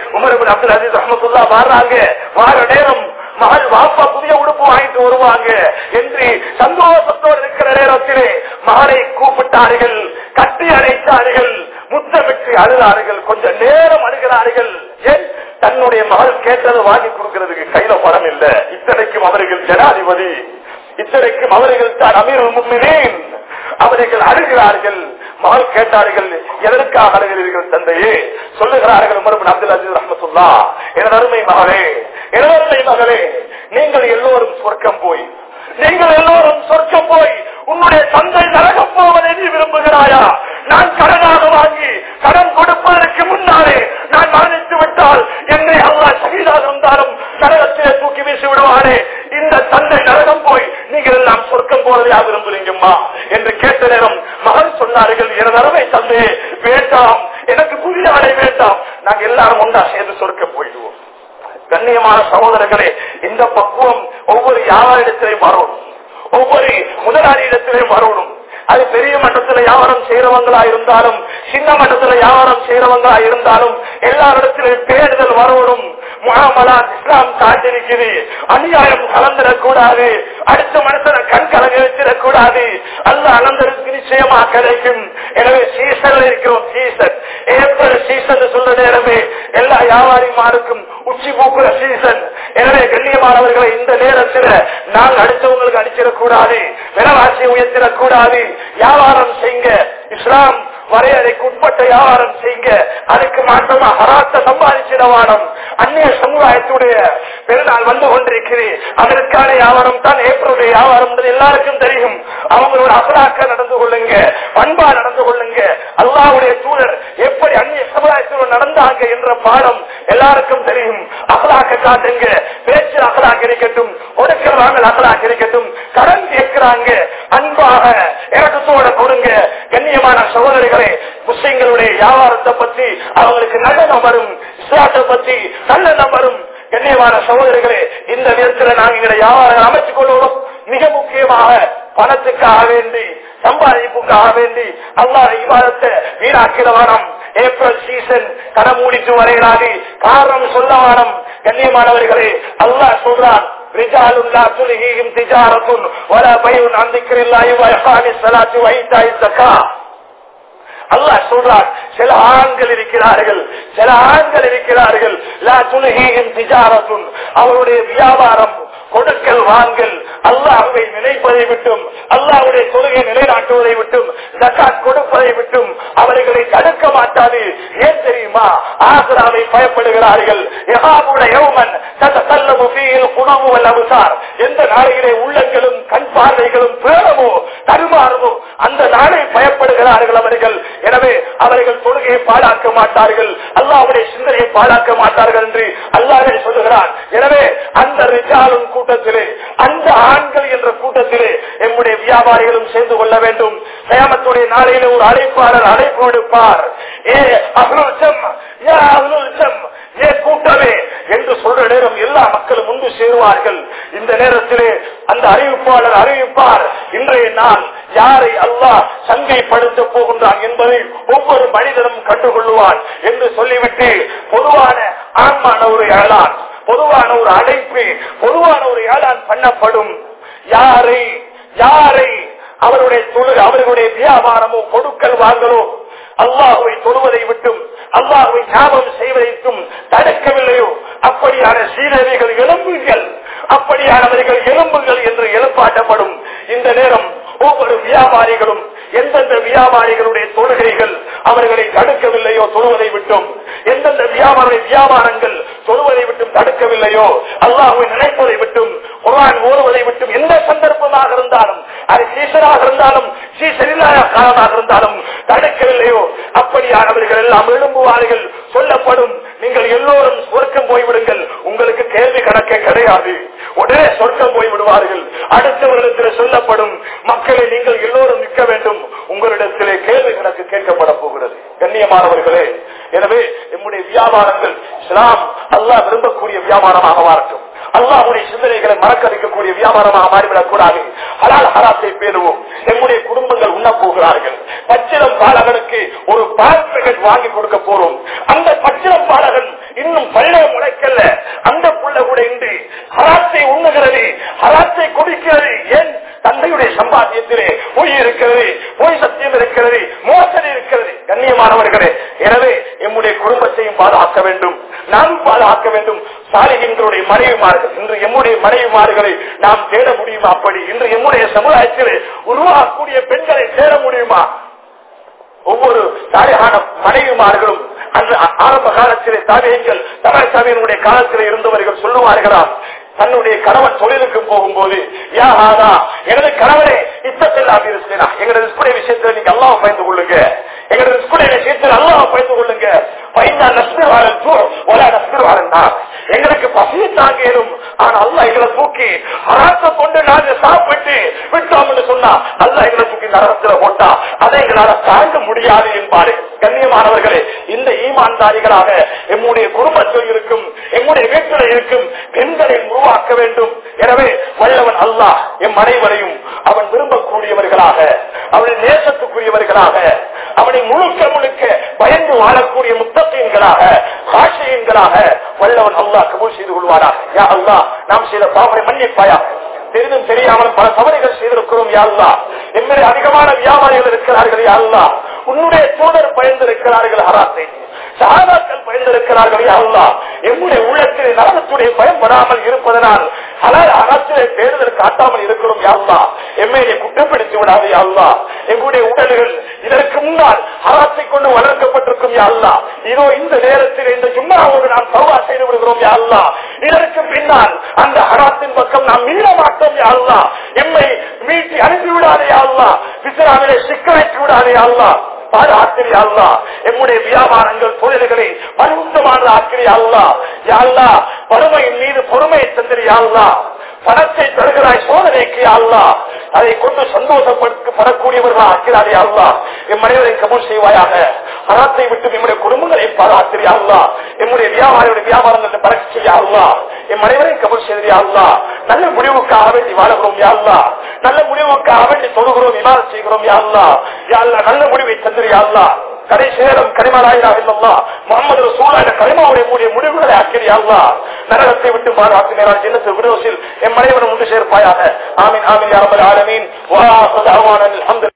உமர் அப்துல் அஜீஸ் ரஹமத்துல்லா வர்றாங்க வார நேரம் மகள் வாப்பா புதிய உடுப்பு வாங்கிட்டு வருவாங்க என்று சந்தோஷத்தோடு இருக்கிற நேரத்திலே மகளை கூப்பிட்டார்கள் கட்டி அணைத்தார்கள் முத்தமிட்டு அழுதார்கள் கொஞ்ச நேரம் அழுகிறார்கள் ஏன் தன்னுடைய மகள் கேட்டதை வாங்கி கொடுக்கிறதுக்கு கையில பணம் இல்ல இத்தனைக்கும் அவர்கள் ஜனாதிபதி இத்தனைக்கும் அவர்கள் தான் அமீர் மும்மினேன் அவர்கள் அழுகிறார்கள் மகள் கேட்டார்கள் எதற்காக அழுகிறீர்கள் தந்தையே சொல்லுகிறார்கள் மறுபடியும் அப்துல் அஜீஸ் ரஹமத்துல்லா எனது அருமை மகளே எனது அருமை மகளே நீங்கள் எல்லோரும் சொர்க்கம் போய் நீங்கள் எல்லோரும் சொர்க்கம் போய் உன்னுடைய தந்தை நரகம் போவதை நீ விரும்புகிறாயா நான் கடனாக வாங்கி கடன் கொடுப்பதற்கு முன்னாலே நான் மரணித்து விட்டால் என்னை அல்லா சகிதாக இருந்தாலும் நரகத்திலே தூக்கி வீசி விடுவானே இந்த தந்தை நரகம் போய் நீங்கள் எல்லாம் சொர்க்கம் போவதையா விரும்புறீங்கம்மா என்று கேட்ட நேரம் மகன் சொன்னார்கள் எனது அருமை தந்தையே வேண்டாம் எனக்கு புதிய ஆடை வேண்டாம் நாங்கள் எல்லாரும் ஒன்றா சேர்ந்து சொர்க்கம் போயிடுவோம் கண்ணியமான சகோதரர்களே இந்த பக்குவம் ஒவ்வொரு யாரிடத்திலையும் வரணும் ஒவ்வொரு முதலாளியிடத்திலையும் வரணும் அது பெரிய மட்டத்தில் வியாபாரம் செய்யறவங்களா இருந்தாலும் சின்ன மட்டத்தில் வியாபாரம் செய்யறவங்களா இருந்தாலும் எல்லாரிடத்திலும் பேடுதல் வரணும் முகாமலா இஸ்லாம் காட்டிருக்குது அநியாயம் கலந்துடக்கூடாது அடுத்த மனசனை கண் கலங்க வச்சிடக்கூடாது அல்ல அனந்தருக்கு நிச்சயமா கிடைக்கும் எனவே சீசன்ல இருக்கிறோம் சீசன் ஏப்ரல் சீசன் சொல்ற நேரமே எல்லா வியாபாரிமாருக்கும் உச்சி பூக்குற சீசன் எனவே கண்ணியமானவர்களை இந்த நேரத்தில் நாங்கள் அடிச்சவங்களுக்கு அடிச்சிடக்கூடாது விலைவாசியை உயர்த்திடக்கூடாது வியாபாரம் செய்யுங்க இஸ்லாம் வரையறைக்கு உட்பட்ட வியாபாரம் செய்யுங்க அதுக்கு மாற்றமா ஹராத்த சம்பாதிச்சிடவானம் அந்நிய சமுதாயத்துடைய பெருநாள் வந்து கொண்டிருக்கிறேன் அதற்கான வியாபாரம் தான் ஏப்ரலுடைய வியாபாரம் என்பது எல்லாருக்கும் தெரியும் அவங்களோட அசலாக்க நடந்து கொள்ளுங்க பண்பா நடந்து கொள்ளுங்க அல்லாவுடைய தூதர் எப்படி அந்நிய சமுதாயத்தோடு நடந்தாங்க என்ற பாடம் எல்லாருக்கும் தெரியும் அகலாக்க காட்டுங்க பேச்சு அகலாக்க இருக்கட்டும் ஒடுக்கிறவங்க அகலாக்க இருக்கட்டும் கடன் கேட்கிறாங்க அன்பாக இறக்கத்தோட கொடுங்க கண்ணியமான சகோதரிகளே முஸ்லிம்களுடைய வியாபாரத்தை பத்தி அவங்களுக்கு நல்லெண்ணம் வரும் இஸ்லாத்தை பத்தி நல்லெண்ணம் வரும் கண்ணியமான சகோதரிகளே இந்த நேரத்தில் நாங்கள் எங்களை வியாபாரம் அமைத்துக் கொள்வோம் மிக முக்கியமாக பணத்துக்காக வேண்டி சம்பாதிப்புக்காக வேண்டி அல்லாத விவாதத்தை வீணாக்கிற வாரம் ஏப்ரல் சீசன் கடன் மூடிட்டு வரையிலாது காரணம் சொல்ல வாரம் கண்ணியமானவர்களே அல்லாஹ் சொல்றான் رجال لا تلهيهم تجارة ولا بيع عن ذكر الله وإقام الصلاة وإيتاء الزكاة அல்லாஹ் சொல்றார் சில ஆண்கள் இருக்கிறார்கள் சில ஆண்கள் இருக்கிறார்கள் லா துலகியின் திஜாரத்துன் அவருடைய வியாபாரம் கொடுக்கல் வாங்கல் அல்லாஹுவை நினைப்பதை விட்டும் அல்லாஹுடைய தொழுகை நிலைநாட்டுவதை விட்டும் ஜக்காத் கொடுப்பதை விட்டும் அவர்களை தடுக்க மாட்டாது ஏன் தெரியுமா ஆசராவை பயப்படுகிறார்கள் எந்த நாளையிலே உள்ளங்களும் கண் பார்வைகளும் பேரமோ தருமாறுமோ அந்த நாளை பயப்படுகிறார்கள் அவர்கள் எனவே அவர்கள் தொழுகையை பாழாக்க மாட்டார்கள் அல்லாவுடைய சிந்தனையை பாழாக்க மாட்டார்கள் என்று அல்லாஹே சொல்லுகிறார் எனவே அந்த ரிஜாலும் கூட்டத்திலே அந்த ஆண்கள் என்ற கூட்டத்திலே எம்முடைய வியாபாரிகளும் சேர்ந்து கொள்ள வேண்டும் கயாமத்துடைய நாளையில ஒரு அழைப்பாளர் அழைப்பு விடுப்பார் ஏ அகலுல் ஜம் ஏ அகலுல் ஜம் ஏ கூட்டமே என்று சொல்ற நேரம் எல்லா மக்களும் முன்பு சேருவார்கள் இந்த நேரத்திலே அந்த அறிவிப்பாளர் அறிவிப்பார் இன்றைய நாள் யாரை அல்லாஹ் சங்கைப்படுத்த போகின்றான் என்பதை ஒவ்வொரு மனிதனும் கண்டுகொள்வான் என்று சொல்லிவிட்டு பொதுவான ஆன்மான ஒரு ஏழான் பொதுவான ஒரு அழைப்பு பொதுவான ஒரு ஏழான் பண்ணப்படும் யாரை யாரை அவருடைய தொழில் அவர்களுடைய வியாபாரமோ கொடுக்கல் வாங்கலோ அல்லாஹுவை தொழுவதை விட்டும் அல்லாஹுவை ஞாபகம் செய்வதைக்கும் தடுக்கவில்லையோ அப்படியான சீரழிகள் எலும்புகள் அப்படியானவர்கள் எலும்புகள் என்று எழுப்பாட்டப்படும் இந்த நேரம் ஒவ்வொரு வியாபாரிகளும் எந்தெந்த வியாபாரிகளுடைய தொழுகைகள் அவர்களை தடுக்கவில்லையோ தொழுவதை விட்டும் எந்தெந்த வியாபார வியாபாரங்கள் தொழுவதை விட்டும் தடுக்கவில்லையோ அல்லாஹுவை நினைப்பதை விட்டும் குரான் ஓடுவதை விட்டும் எந்த சந்தர்ப்பமாக இருந்தாலும் அது சீசனாக இருந்தாலும் சீசனில்லாத காலமாக இருந்தாலும் தடுக்கவில்லையோ அப்படியானவர்கள் எல்லாம் எழும்புவார்கள் சொல்லப்படும் நீங்கள் எல்லோரும் சொர்க்கம் போய்விடுங்கள் உங்களுக்கு கேள்வி கணக்கே கிடையாது உடனே சொர்க்கம் போய் விடுவார்கள் அடுத்தவரிடத்தில் சொல்லப்படும் மக்களை நீங்கள் எல்லோரும் நிற்க வேண்டும் உங்களிடத்திலே கேள்வி கணக்கு கேட்கப்பட போகிறது கண்ணியமானவர்களே எனவே நம்முடைய வியாபாரங்கள் இஸ்லாம் அல்லாஹ் விரும்பக்கூடிய வியாபாரமாக மாறட்டும் அல்லாஹ் துனியாவுடைய சிந்தனைகளை மறக்கடிக்கக்கூடிய வியாபாரமாக மாறிவிடக் கூடாது ஹலால் ஹராத்தை பேணுவோம் நம்முடைய குடும்பங்கள் உண்ண போகிறார்கள் பச்சிலம் பாலகனுக்கு ஒரு பால் பேக்கெட் வாங்கி கொடுக்க போறோம் அந்த பச்சிலம் பாலகன் இன்னும் பல்ல முளைக்கல்ல அந்த புள்ள கூட இன்று ஹராத்தை உண்ணுகிறது ஹராத்தை குடிக்கிறது ஏன் தந்தையுடைய சம்பாத்தியத்திலே பொய் இருக்கிறது பொய் சத்தியம் இருக்கிறது மோசடி இருக்கிறது கண்ணியமானவர்களே எனவே எம்முடைய குடும்பத்தையும் பாதுகாக்க வேண்டும் நாம் பாதுகாக்க வேண்டும் சாலிகின்களுடைய மனைவிமார்கள் இன்று எம்முடைய மனைவிமார்களை நாம் தேட முடியுமா அப்படி இன்று எம்முடைய சமுதாயத்திலே உருவாகக்கூடிய பெண்களை தேட முடியுமா ஒவ்வொரு தாயான மனைவிமார்களும் அந்த ஆரம்ப காலத்திலே தாவியங்கள் தமிழ் சாமியினுடைய காலத்திலே இருந்தவர்கள் சொல்லுவார்களாம் தன்னுடைய கணவன் தொழிலுக்கு போகும்போது யாராதா எனது கணவனே இத்தத்தெல்லாம் இருக்கிறா எங்களது ரிஸ்குடைய விஷயத்துல நீங்க அல்லாஹ் பயந்து கொள்ளுங்க எங்களது ரிஸ்குடைய விஷயத்தில் அல்லாஹ் பயந்து கொள்ளுங்க பயந்தா நஷ்டவாளன் ஒல நஷ்டவாளன் தான் எங்களுக்கு பசியை தாங்கிடும் ஆனா அல்ல எங்களை தூக்கி அராத்த கொண்டு நாங்க சாப்பிட்டு விட்டோம் என்று சொன்னா அல்ல எங்களை தூக்கி நரகத்துல போட்டா அதை எங்களால தாங்க முடியாது என்பாரு கண்ணியமானவர்களே இந்த ஈமான்தாரிகளாக எம்முடைய குடும்பத்தில் இருக்கும் எம்முடைய வீட்டில் இருக்கும் பெண்களை உருவாக்க வேண்டும் எனவே வல்லவன் அல்லாஹ் எம் அனைவரையும் அவன் விரும்பக்கூடியவர்களாக அவனை நேசத்துக்குரியவர்களாக அவனை முழுக்க முழுக்க பயந்து வாழக்கூடிய முத்தத்தையன்களாக காட்சியன்களாக வல்லவன் அல்லாஹ் கபூல் செய்து கொள்வாராக யா அல்லாஹ் நாம் செய்த பாவனை மன்னிப்பாயா தெரிந்தும் தெரியாமல் பல தவறுகள் செய்திருக்கிறோம் யாழ்லா எம்மிலே அதிகமான வியாபாரிகள் இருக்கிறார்கள் யாழ்லா உன்னுடைய தூதர் பயந்திருக்கிறார்கள் ஹராத்தை சகாதாக்கள் பயந்திருக்கிறார்கள் யாழ்லா எம்முடைய உள்ளத்திலே நரகத்துடைய பயன்படாமல் இருப்பதனால் ஹலால் அறத்திலே தேடுதல் காட்டாமல் இருக்கிறோம் யாழ்லா எம்மையை குற்றப்படுத்தி விடாது யாழ்லா எங்களுடைய உடல்கள் இதற்கு முன்னால் ஹராத்தை கொண்டு வளர்க்கப்பட்டிருக்கும் யாழ்லா இதோ இந்த நேரத்தில் இந்த ஜும்மாவோடு நாம் சௌவா செய்து விடுகிறோம் யாழ்லா இதற்கு பின்னால் அந்த ஹராத்தின் பக்கம் நாம் மீள மாட்டோம் யாழ்லா எம்மை மீட்டி அனுப்பி விடாதே யாழ்லா விசிராவிலே சிக்க வைத்து விடாதே யாழ்லா பாதுகாத்திரி அல்லா எம்முடைய வியாபாரங்கள் தொழில்களை பரிசுத்தமான ஆக்கிரி அல்லா யாழ்லா வறுமையின் மீது பொறுமையை தந்திரி அல்லா பணத்தை தருகிறாய் சோதனைக்கு அல்லா அதை கொண்டு சந்தோஷப்படக்கூடியவர்களா ஆக்கிறாரே அல்லா என் மனிதரை கபூல் செய்வாயாக அறத்தை விட்டு நம்முடைய குடும்பங்களை பாராத்திரியா அல்லா எம்முடைய வியாபாரியுடைய வியாபாரங்களை பறக்க செய்ய அல்லா என் மனைவரை கபூல் செய்தியா அல்லா நல்ல முடிவுக்காக வேண்டி வாழுகிறோம் யாழ்லா நல்ல முடிவுக்காக வேண்டி தொழுகிறோம் விவாதம் செய்கிறோம் யாழ்லா யாழ்லா நல்ல முடிவை தந்திரியா அல்லா கடைசி நேரம் கரிமலாயிரா இல்லல்லா முகமது சூழல கரிமாவுடைய மூடிய முடிவுகளை ஆக்கிரியா அல்லா நரகத்தை விட்டு பாதுகாத்து நேரம் ஜின்னத்து விடுவசில் என் மனைவனும் உண்டு சேர்ப்பாயாக ஆமீன் ஆமீன் யாரபல் ஆலமீன் வா அல்ஹம்துலில்லாஹ்